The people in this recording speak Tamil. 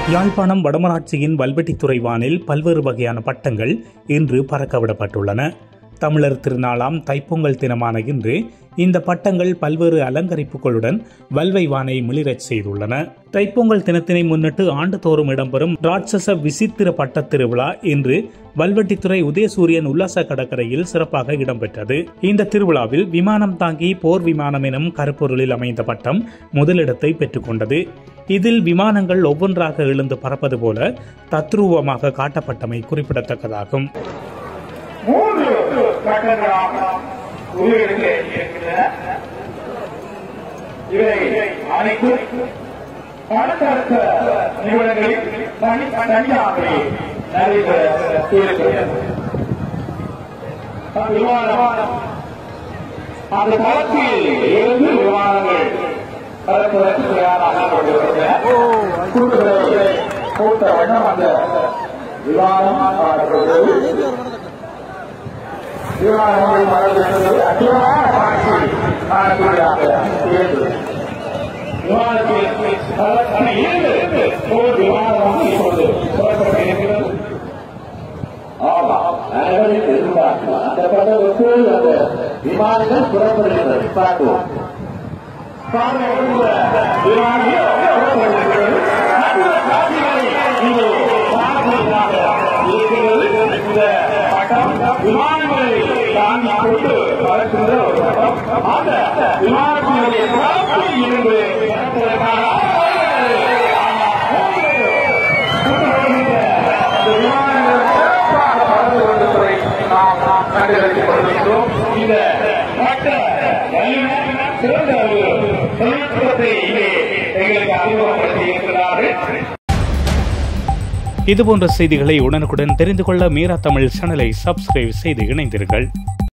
யாழ்ப்பாணம் வடமராட்சியின் வல்வெட்டித்துறை வானில் பல்வேறு வகையான பட்டங்கள் இன்று பறக்கவிடப்பட்டுள்ளன தமிழர் திருநாளாம் தைப்பொங்கல் தினமான இன்று இந்த பட்டங்கள் பல்வேறு அலங்கரிப்புகளுடன் வல்வை வானை மிளிரச் செய்துள்ளன தைப்பொங்கல் தினத்தினை முன்னிட்டு ஆண்டுதோறும் இடம்பெறும் ராட்சச விசித்திர பட்ட திருவிழா இன்று வல்வெட்டித்துறை உதயசூரியன் உல்லாச கடற்கரையில் சிறப்பாக இடம்பெற்றது இந்த திருவிழாவில் விமானம் தாங்கி போர் விமானம் எனும் கருப்பொருளில் அமைந்த பட்டம் முதலிடத்தை பெற்றுக்கொண்டது இதில் விமானங்கள் ஒவ்வொன்றாக எழுந்து பறப்பது போல தத்ரூபமாக காட்டப்பட்டமை குறிப்பிடத்தக்கதாகும் மூன்று கட்டங்களாக உருவெடுக்க இருக்கின்றன இவை அனைத்தும் அடுத்தடுத்த நிறுவனங்களில் தனி தனியாக நடைபெற இருக்கிறது அந்த விமானம் அந்த தளத்தில் இருந்து விமானங்கள் பறப்பதற்கு தயாராக கொண்டிருக்கின்றன கூட்டுகளை போட்ட வண்ணம் அந்த விமானம் காணப்படுகிறது விமானங்கள் மறந்து அதிகமான காட்சி காணக்கூடியதாக இருந்தது விமானத்தில் பல இருந்து ஒரு விமானமாக இப்பொழுது புறப்பட்டிருக்கிறது ஆமா அனைவரும் எதிர்பார்க்கலாம் அந்த படத்துக்கு அந்த விமானங்கள் புறப்படுகிறது பார்ப்போம் விமானங்களை தாண்டி கொண்டு பறக்கின்ற ஒரு பட்டம் அந்த விமானத்தினுடைய தளத்தில் இருந்து பறப்பதற்கான இந்த விமானங்கள் சிறப்பாக பறந்து கொண்டிருப்பதை நாம் கண்டுகளித்துக் கொண்டிருக்கிறோம் இந்த மற்ற வல்லுநர் சிறந்த ஒரு தொழில்நுட்பத்தை இங்கே எங்களுக்கு அறிமுகப்படுத்தி இருக்கிறார்கள் இதுபோன்ற செய்திகளை உடனுக்குடன் தெரிந்து கொள்ள மீரா தமிழ் சேனலை சப்ஸ்கிரைப் செய்து இணைந்திருங்கள்